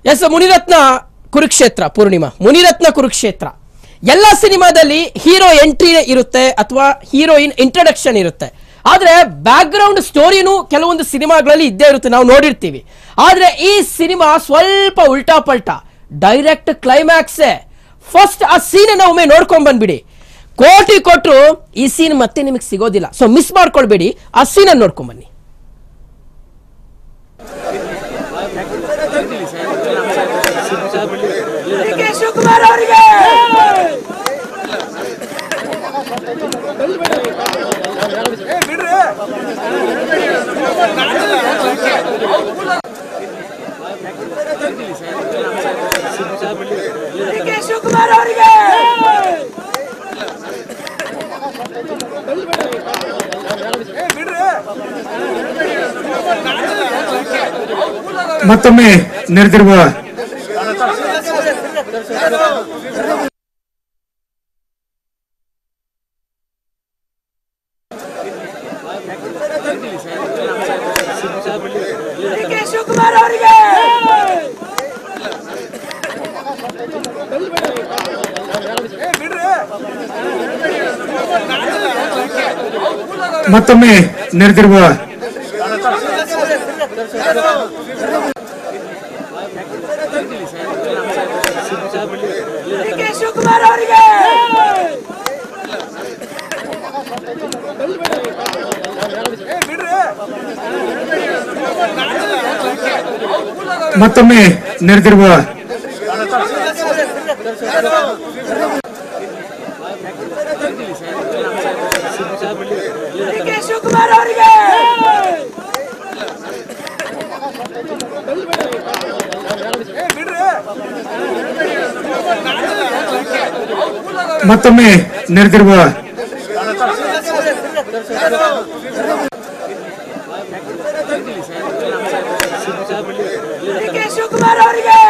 S Muniratna Kurukshetra Poornima Muniratna Kurukshetra ಎಲ್ಲ ಸಿನಿಮಾದಲ್ಲಿ hero entry ಇರುತ್ತೆ ಅಥವಾ ಹೀರೋಯಿನ್ ಇಂಟ್ರಡಕ್ಷನ್ ಇರುತ್ತೆ ಆದ್ರೆ ಬ್ಯಾಕ್ ಗ್ರೌಂಡ್ ಸ್ಟೋರಿನೂ ಕೆಲವೊಂದು ಸಿನಿಮಾಗಳಲ್ಲಿ ಇದ್ದೇ ಇರುತ್ತೆ ನಾವು ನೋಡಿರ್ತೀವಿ ಆದ್ರೆ ಈ ಸಿನಿಮಾ ಸ್ವಲ್ಪ ಉಲ್ಟಾ ಪಲ್ಟಾ ಡೈರೆಕ್ಟ್ ಕ್ಲೈಮ್ಯಾಕ್ಸೇ ಫಸ್ಟ್ ಆ ಸೀನ್ ಒಮ್ಮೆ ನೋಡ್ಕೊಂಡ್ ಬಂದ್ಬಿಡಿ ಕೋಟಿ ಕೊಟ್ರು ಈ ಸೀನ್ ಮತ್ತೆ ನಿಮಗೆ ಸಿಗೋದಿಲ್ಲ ಸೊ ಮಿಸ್ ಮಾಡ್ಕೊಳ್ಬೇಡಿ ಆ ಸೀನ್ ನೋಡ್ಕೊಂಡ್ ಬನ್ನಿ ಕೆ ಶಿವಕುಮಾರ್ ಅವರಿಗೆ ಕೆ ಶಿವಕುಮಾರ್ ಅವರಿಗೆ ಮತ್ತೊಮ್ಮೆ ನೆರೆದಿರುವ ಕೆ ಶಿವಕುಮಾರ್ ಅವರಿಗೆ ಮತ್ತೊಮ್ಮೆ ನೆರೆದಿರುವ ಕೆ ಶಿವಕುಮಾರ್ ಅವರಿಗೆ ಮತ್ತೊಮ್ಮೆ ನೆರೆದಿರುವ ಕೆ ಶಿವಕುಮಾರ್ ಅವರಿಗೆ ಮತ್ತೊಮ್ಮೆ ನೆರೆದಿರುವ ಕೆ ಶಿವಕುಮಾರ್ ಅವರಿಗೆ